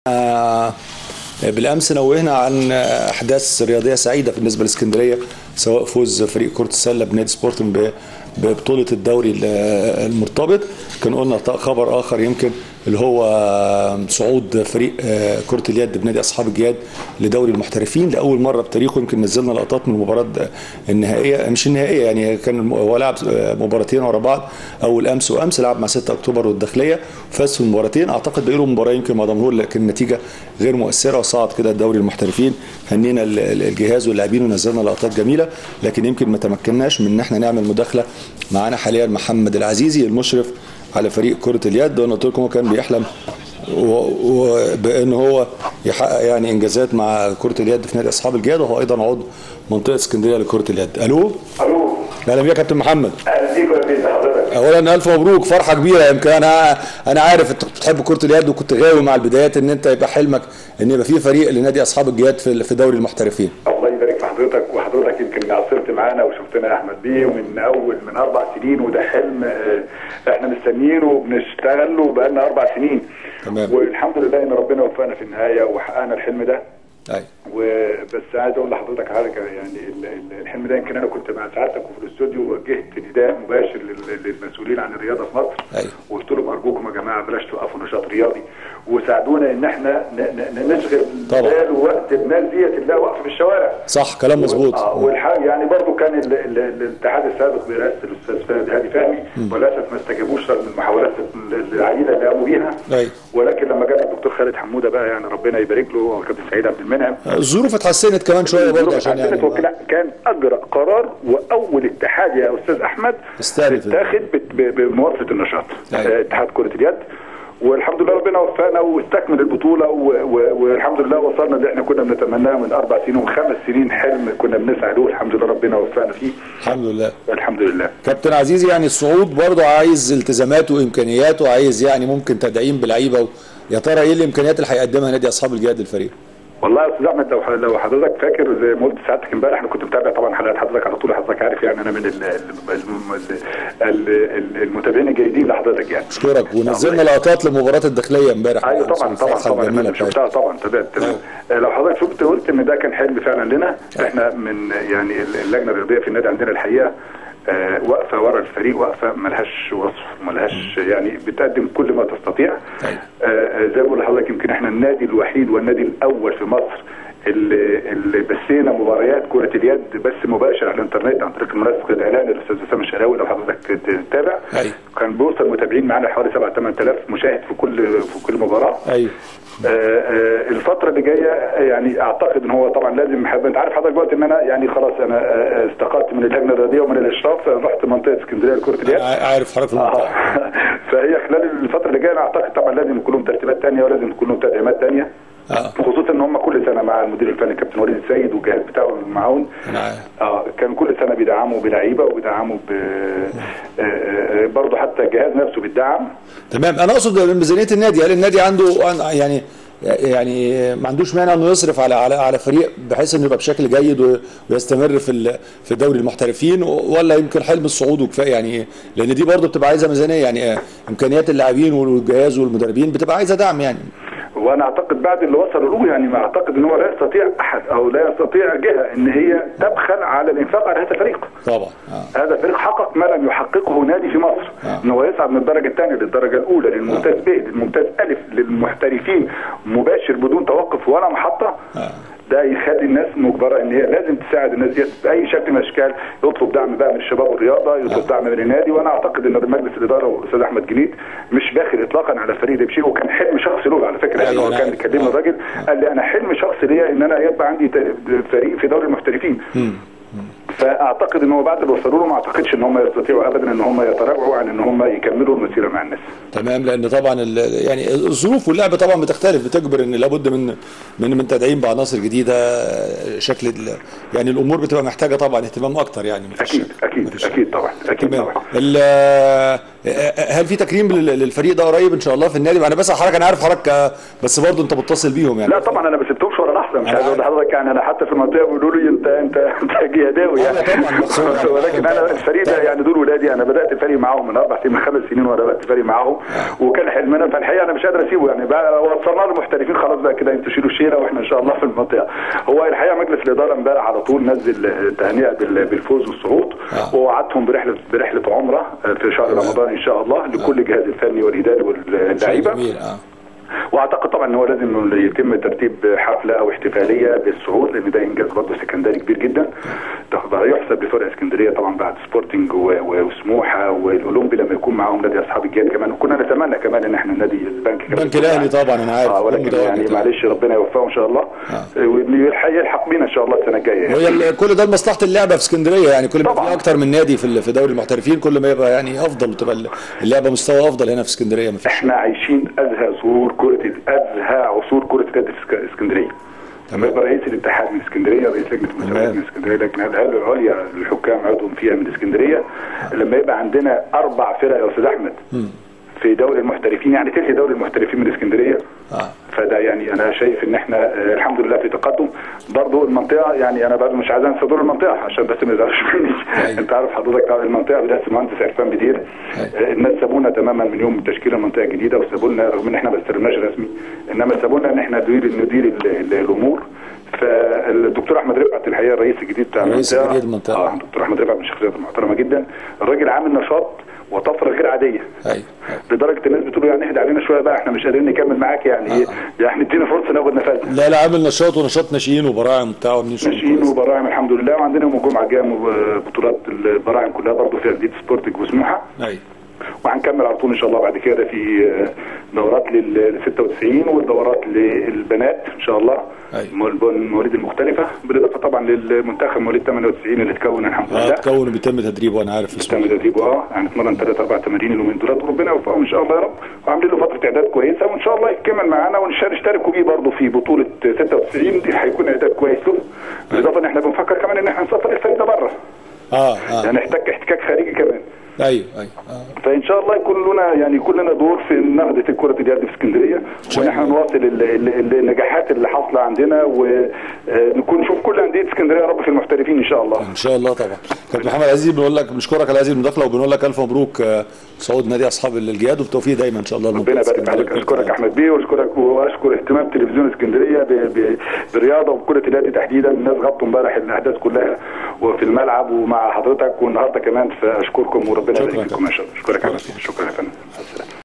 آه، بالامس نوهنا عن احداث رياضيه سعيده بالنسبه لاسكندريه سواء فوز فريق كره السله بنادي سبورتنج ب- ببطوله الدوري ال- المرتبط كان قلنا خبر اخر يمكن اللي هو صعود فريق آه، كره اليد بنادي اصحاب الجياد لدوري المحترفين لاول مره بتاريخه يمكن نزلنا لقطات من المباراه النهائيه مش النهائيه يعني كان الم- هو لعب آه، مباراتين ورا بعض اول امس وامس لعب مع 6 اكتوبر والداخليه فاز في المباراتين اعتقد بقي له مباراه يمكن مع دمنهور لكن النتيجه غير مؤثره وصعد كده الدوري المحترفين هنينا ال- ال- الجهاز واللاعبين ونزلنا لقطات جميله لكن يمكن ما تمكناش من ان احنا نعمل مداخله معانا حاليا محمد العزيزي المشرف على فريق كره اليد وانا قلت لكم هو كان بيحلم وبان هو يحقق يعني انجازات مع كره اليد في نادي اصحاب الجياد وهو ايضا عضو منطقه اسكندريه لكره اليد الو الو اهلا بيك يا كابتن محمد اهلا بيك يا بيه حضرتك اولا الف مبروك فرحه كبيره يمكن انا انا عارف انت بتحب كره اليد وكنت غاوي مع البدايات ان انت يبقى حلمك ان يبقى في فريق لنادي اصحاب الجياد في في دوري المحترفين الله يبارك في حضرتك وحضرتك يمكن عاصرت معانا وشفتنا يا احمد بيه من اول من اربع سنين وده حلم آه، احنا مستنيينه وبنشتغل له بقالنا اربع سنين تمام. والحمد لله ان ربنا وفقنا في النهايه وحققنا الحلم ده ايوه وبس عايز اقول لحضرتك حاجه يعني ال- ال- الحلم ده يمكن انا كنت مع سعادتك وفي الاستوديو وجهت نداء مباشر لل- للمسؤولين عن الرياضه في مصر أيوة. وقلت لهم ارجوكم يا جماعه بلاش توقفوا نشاط رياضي وساعدونا ان احنا ن- ن- نشغل طبعا. بال ووقت الناس ديت اللي واقفه في الشوارع صح كلام مظبوط اه والحاجه يعني برضو كان ال- ال- الاتحاد السابق برئاسه الاستاذ فهد هادي فهمي وللاسف ما استجابوش رغم المحاولات ال- العديده اللي قاموا بيها أيوة. ولكن لما جاء الدكتور خالد حموده بقى يعني ربنا يبارك له وكابتن سعيد عبد المنعم الظروف اتحسنت كمان شويه برضه عشان يعني اتحسنت وكلا- كان اجرى قرار واول اتحاد يا استاذ احمد استهدف ال- اتاخد بت- ب- بمواصله النشاط أيوة. آه، اتحاد كره اليد والحمد لله ربنا وفقنا واستكمل البطوله و- و- والحمد لله وصلنا اللي احنا كنا بنتمناه من اربع سنين وخمس سنين حلم كنا بنسعى له الحمد لله ربنا وفقنا فيه الحمد لله الحمد لله كابتن عزيزي يعني الصعود برضه عايز التزامات وامكانيات وعايز يعني ممكن تدعيم بلعيبه و... يا ترى ايه الامكانيات اللي هيقدمها نادي اصحاب الجياد للفريق؟ والله يا استاذ احمد لو لو حضرتك فاكر زي ما قلت سعادتك امبارح انا كنت متابع طبعا حلقات حضرتك على طول حضرتك عارف يعني انا من ال- ال- ال- ال- ال- المتابعين الجيدين لحضرتك يعني اشكرك ونزلنا لقطات لمباراه الداخليه امبارح ايوه طبعا بالأمس طبعا والفرحة طبعا الجميلة انا بتاعتها. شفتها طبعا تابعت تمام آه، لو حضرتك شفت قلت ان ده كان حلم فعلا لنا احنا من يعني اللجنه الرياضيه في النادي عندنا الحقيقه آه، واقفه ورا الفريق واقفه ملهاش وصف ملهاش يعني بتقدم كل ما تستطيع أيوة. آه، آه، زي ما بقول لحضرتك يمكن احنا النادي الوحيد والنادي الاول في مصر اللي, اللي بثينا مباريات كره اليد بث مباشر على الانترنت عن طريق المنسق الاعلاني الاستاذ اسامه الشراوي لو حضرتك تتابع أيوة. كان بيوصل متابعين معانا حوالي 7 8000 مشاهد في كل في كل مباراه ايوه آه، آه، الفترة اللي جاية يعني اعتقد ان هو طبعا لازم حب... انت عارف حضرتك دلوقتي ان انا يعني خلاص انا آه، استقلت من اللجنة الرياضية ومن الاشراف رحت منطقة اسكندريه لكرة اليد ع- عارف حضرتك في المنطقه آه. فهي خلال الفترة اللي جايه انا اعتقد طبعا لازم يكون لهم ترتيبات ثانية ولازم يكون لهم تدعيمات ثانية اه خصوصا ان هم كل سنة مع المدير الفني كابتن وليد السيد والجهاز بتاعه المعاون انا عارف اه كان كل سنه بيدعموا بلعيبه وبيدعموا ب آه، آه، برضه حتى الجهاز نفسه بيدعم تمام انا اقصد من ميزانيه النادي هل النادي عنده يعني يعني ما عندوش مانع انه يصرف على على على فريق بحيث انه يبقى بشكل جيد و- ويستمر في ال- في دوري المحترفين ولا يمكن حلم الصعود وكفايه يعني لان دي برضه بتبقى عايزه ميزانيه يعني امكانيات اللاعبين والجهاز والمدربين بتبقى عايزه دعم يعني وانا اعتقد بعد اللي وصلوا له يعني ما اعتقد ان هو لا يستطيع احد او لا يستطيع جهه ان هي تبخل على الانفاق على هذا الفريق طبعا اه هذا الفريق حقق ما لم يحققه نادي في مصر آه. ان هو يصعد من الدرجه الثانيه للدرجه الاولى للممتاز ب للممتاز الف للمحترفين مباشر بدون توقف ولا محطه آه. ده يخلي الناس مجبره ان هي لازم تساعد الناس دي باي شكل من الاشكال يطلب دعم بقى من الشباب والرياضه يطلب دعم من النادي وانا اعتقد ان مجلس الاداره والاستاذ احمد جنيد مش باخل اطلاقا على الفريق ده بشيء وكان حلم شخصي له على فكره يعني أيوة، هو أنا كان عارف. كلمني آه. الراجل قال لي انا حلم شخصي ليا ان انا يبقى عندي ت- فريق في دوري المحترفين فاعتقد ان هو بعد اللي وصلوا له ما اعتقدش ان هم يستطيعوا ابدا ان هم يتراجعوا عن ان هم يكملوا المسيره مع الناس تمام لان طبعا ال- يعني الظروف واللعب طبعا بتختلف بتجبر ان لابد من من من تدعيم بعناصر جديده شكل ال- يعني الامور بتبقى محتاجه طبعا اهتمام اكتر يعني مفيش اكيد شك. اكيد مفيش شك. اكيد طبعا اكيد تمام طبعا ال- هل في تكريم لل- للفريق ده قريب ان شاء الله في النادي انا بسال حضرتك انا عارف حضرتك آه، بس برضه انت متصل بيهم يعني لا طبعا انا ما سبتهمش ولا لحظه مش أنا عايز اقول عارف. لحضرتك يعني انا حتى في المنطقه بيقولوا لي انت انت انت جهاداوي آه، ولكن انا الفريق ده يعني دول ولادي انا بدات الفريق معاهم من اربع سنين من خمس سنين وانا بدات الفريق معاهم وكان حلمنا فالحقيقه انا مش قادر اسيبه يعني بقى وصلنا للمحترفين خلاص بقى كده انتوا شيلوا الشيره واحنا ان شاء الله في المنطقه هو الحقيقه مجلس الاداره امبارح على طول نزل تهنئه بالفوز والصعود ووعدهم برحله برحله عمره في شهر رمضان ان شاء الله لكل الجهاز الفني والاداري واللعيبه واعتقد طبعا ان هو لازم يتم ترتيب حفله او احتفاليه بالصعود لان ده انجاز برضه سكندري كبير جدا ده يحسب لفرق اسكندريه طبعا بعد سبورتنج وسموحه والاولمبي لما يكون معاهم نادي اصحاب الجياد كمان وكنا نتمنى كمان ان احنا نادي البنك البنك الاهلي طبعا انا عارف آه ولكن يعني معلش ربنا يوفقه ان شاء الله ويلحق بينا ان شاء الله السنه الجايه يعني. وهي كل ده لمصلحه اللعبه في اسكندريه يعني كل ما في اكتر من نادي في في دوري المحترفين كل ما يبقى يعني افضل وتبقى اللعبه مستوى افضل هنا في اسكندريه احنا عايشين ازهى سرور كره ازهى عصور كره اليد في اسكندريه لما يبقى رئيس الاتحاد من اسكندريه رئيس لجنه المسابقات من اسكندريه لجنه الهيئه العليا للحكام عضو فيها من اسكندريه لما يبقى عندنا اربع فرق يا استاذ احمد في دوري المحترفين يعني تلت دوري المحترفين من اسكندريه آه. فده يعني انا شايف ان احنا آه الحمد لله في تقدم برضه المنطقه يعني انا برضه مش عايز انسى دور المنطقه عشان بس ما يزعلوش مني انت عارف حضرتك المنطقه بدات المهندس عرفان بدير آه الناس سابونا تماما من يوم تشكيل المنطقه الجديده وسابوا لنا رغم ان احنا ما استلمناش رسمي انما سابوا لنا ان احنا ندير ندير الامور فالدكتور احمد رفعت الحقيقه الرئيس الجديد بتاع الرئيس الجديد المنطقه اه الدكتور احمد رفعت من الشخصيات المحترمه جدا الراجل عامل نشاط وطفره غير عاديه ايوه لدرجه الناس بتقول يعني اهدى علينا شويه بقى احنا مش قادرين نكمل معاك يعني ايه آه. يعني ادينا فرصه ناخد نفسنا لا لا عامل نشاط ونشاط ناشئين وبراعم وبتاع ناشئين وبراعم الحمد لله وعندنا يوم الجمعه الجايه بطولات البراعم كلها برضه فيها جديد سبورتنج وسموحه ايوه وهنكمل على طول ان شاء الله بعد كده في دورات لل 96 والدورات للبنات ان شاء الله أيوة. المواليد المختلفه بالاضافه طبعا للمنتخب مواليد 98 اللي اتكون الحمد لله اه اتكون وبيتم تدريبه انا عارف بيتم تدريبه اه يعني اتمرن ثلاث اربع تمارين اليومين دولت وربنا يوفقهم ان شاء الله يا رب وعاملين له فتره اعداد كويسه وان شاء الله يكمل معانا ونشاركوا بيه برضه في بطوله 96 دي هيكون اعداد كويس له بالاضافه ان احنا بنفكر كمان ان احنا نسافر الفريق ده بره اه اه يعني نحتاج احتكاك خارجي كمان ايوه ايوه آه. فان شاء الله يكون لنا يعني يكون لنا دور في نهضه كره اليد في اسكندريه وان احنا نواصل النجاحات اللي حاصله عندنا ونكون نشوف كل انديه اسكندريه يا رب في المحترفين ان شاء الله ان شاء الله طبعا كابتن محمد عزيز بنقول لك بنشكرك على هذه المداخله وبنقول لك الف مبروك صعود نادي اصحاب الجهاد وبالتوفيق دايما ان شاء الله ربنا يبارك فيك اشكرك احمد بيه واشكرك واشكر اهتمام تلفزيون اسكندريه بالرياضه وكره اليد تحديدا الناس غطوا امبارح الاحداث كلها وفي الملعب ومع حضرتك والنهارده كمان فاشكركم وربنا يبارك فيكم ان شاء الله اشكرك شكرا يا فندم